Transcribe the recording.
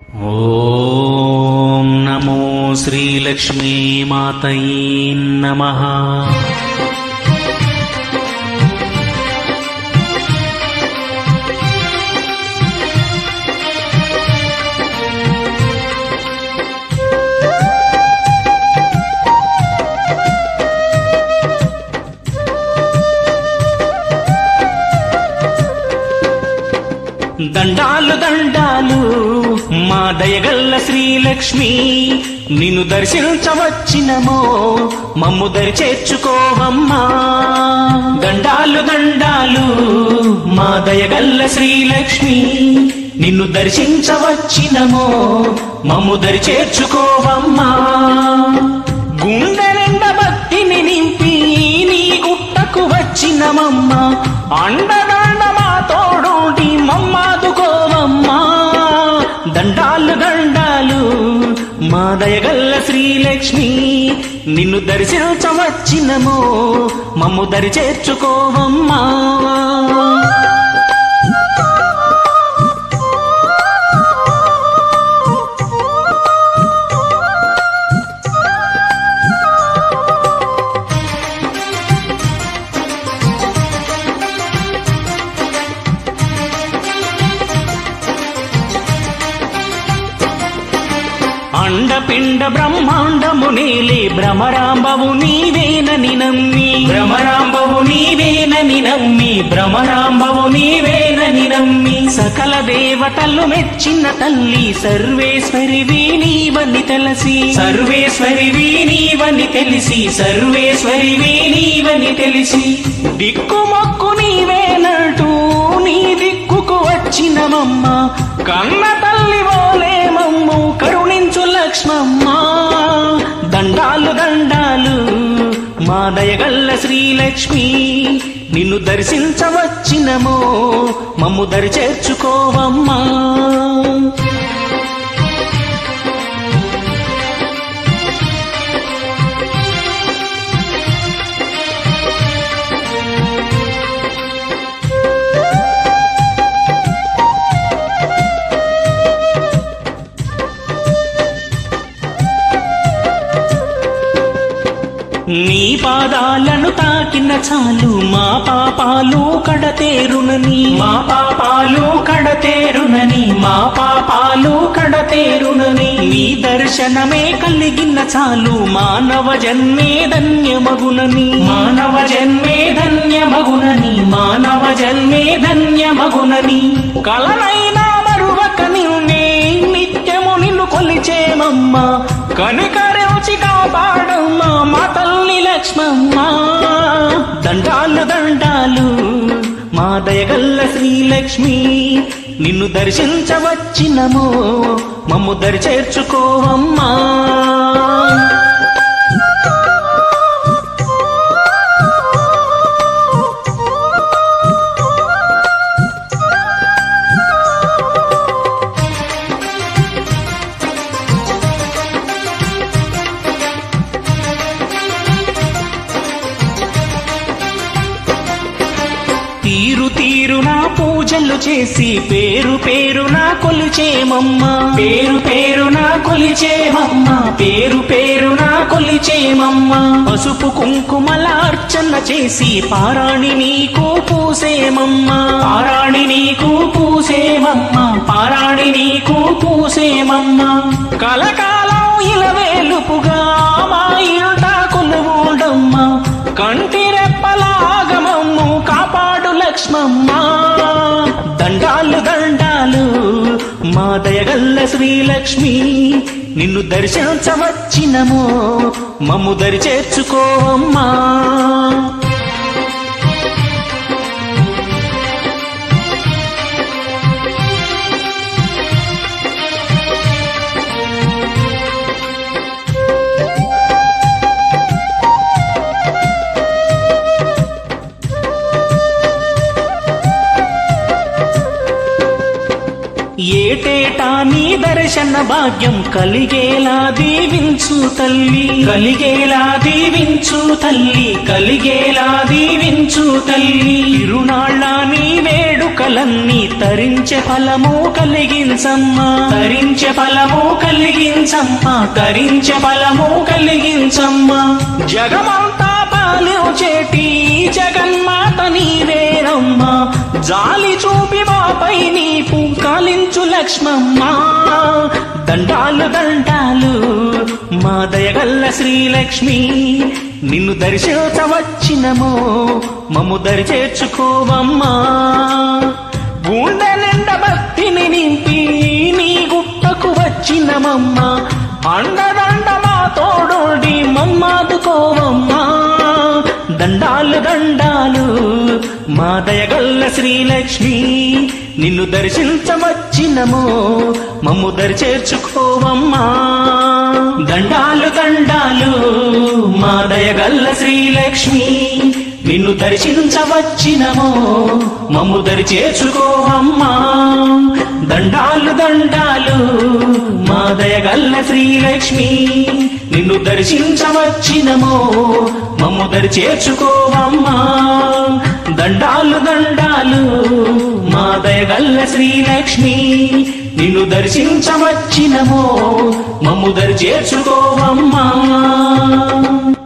ॐ नमो श्रीलक्ष्मीमातयै नमः దండాలు దండాలు మా దయగల్ల శ్రీలక్ష్మి నిన్ను దర్శించవచ్చినమో మమ్ము దరి చేర్చుకోవమ్మా దండాలు దండాలు మా దయగల్ల శ్రీలక్ష్మి నిన్ను దర్శించవచ్చినమో మమ్ము దరి చేర్చుకోవమ్మా గుండె నిండా భక్తిని నింపి నీ గుట్టకు వచ్చినమమ్మ అండదండ మా తోడుండి మమ్మాదుకోవమ్మా దండాలు దండాలు మా దయగల్ల శ్రీలక్ష్మి నిన్ను దర్శించవచ్చినమో మమ్ము దరి చేర్చుకోవమ్మా అండపిండ బ్రహ్మాండము నీలే భ్రమరాంబవు నీవేనని నమ్మి భ్రమరాంబవు నీవేనని నమ్మి భ్రమరాంబవు నీవేనని నమ్మి సకల దేవతలు మెచ్చిన తల్లి సర్వేశ్వరివి నీవని తెలిసి సర్వేశ్వరివి నీవని తెలిసి సర్వేశ్వరివి నీవని తెలిసి దిక్కుమొక్కు నీవేనటూ నీ దిక్కుకు వచ్చినమమ్మ కన్న తల్లి ఓలే మమ్ము కరుణించు లక్ష్మమ్మ దండాలు దండాలు మా దయగల్ల శ్రీలక్ష్మి నిన్ను దర్శించవచ్చినమో మమ్ము దరి చేర్చుకోవమ్మా నీ పాదాలను తాకిన చాలు మా పాపాలు కడతేరునని మా పాపాలు కడతేరునని మా పాపాలు కడతేరునని నీ దర్శనమే కలిగిన చాలు మానవ జన్మే ధన్యమగునని మానవ జన్మే ధన్యమగునని మానవ జన్మే ధన్యమగునని కలనైనా మరువక నిన్నే నిత్యము నిన్ను కొలిచేమమ్మ కనికరించి కాపాడమ్మా మా తల్లి లక్ష్మమ్మ దండాలు దండాలు మా దయగల్ల శ్రీలక్ష్మి నిన్ను దర్శించవచ్చినమో మమ్ము దరి చేర్చుకోవమ్మా తీరు తీరునా పూజలు చేసి పేరు పేరునా కొలిచేమమ్మ పేరు పేరునా కొలిచేమమ్మ పేరు పేరునా కొలిచేమమ్మ పసుపు కుంకుమల అర్చన చేసి పారాణి నీకు పూసేమమ్మ పారాణి నీకు పూసేమమ్మ పారాణి నీకు పూసేమమ్మ కలకాలం ఇలవేలుపుగా మా ఇంట కొలువుండమ్మ కంటి రెప్పలాగమమ్ము కాపాడు లక్ష్మమ్మ దండాలు దండాలు మా దయగల్ల శ్రీలక్ష్మి నిన్ను దర్శించవచ్చినమో మమ్ము దరి చేర్చుకోమ్మా ఏటేటా నీ దర్శన భాగ్యం కలిగేలా దీవించు తల్లి కలిగేలా దీవించు తల్లి కలిగేలా దీవించు తల్లి ఇరునాళ్ళ నీ వేడుకలన్నీ తరించే ఫలము కలిగించమ్మా తరించే ఫలము కలిగించమ్మా తరించే ఫలము కలిగించమ్మా జగమంతా పాలించేటి జగన్మాత నీవేరమ్మా జాలి చూపి మాపై నీ పుంకాలించు లక్ష్మమ్మ దండాలు దండాలు మా దయగల్ల శ్రీలక్ష్మి నిన్ను దర్శించవచ్చినమో మమ్ము దరి చేర్చుకోవమ్మా గుండె నిండ భక్తిని నింపి నీ గుట్టకు వచ్చినమమ్మ అండదండ మా తోడోడి మమ్మాదుకోవమ్మా దండాలు దండాలు మా దయగల్ల శ్రీలక్ష్మి నిన్ను దర్శించవచ్చినమో మమ్ము దరి చేర్చుకోవమ్మా దండాలు దండాలు మా దయగల్ల శ్రీలక్ష్మి నిన్ను దర్శించవచ్చినమో మమ్ము దరి చేర్చుకోవమ్మా దండాలు దండాలు మా దయగల్ల శ్రీలక్ష్మి నిన్ను దర్శించవచ్చినమో మమ్ము దరి చేర్చుకోవమ్మా దండాలు దండాలు మా దయగల్ల శ్రీలక్ష్మి నిన్ను దర్శించవచ్చినమో మమ్ము దరి చేర్చుకోవమ్మా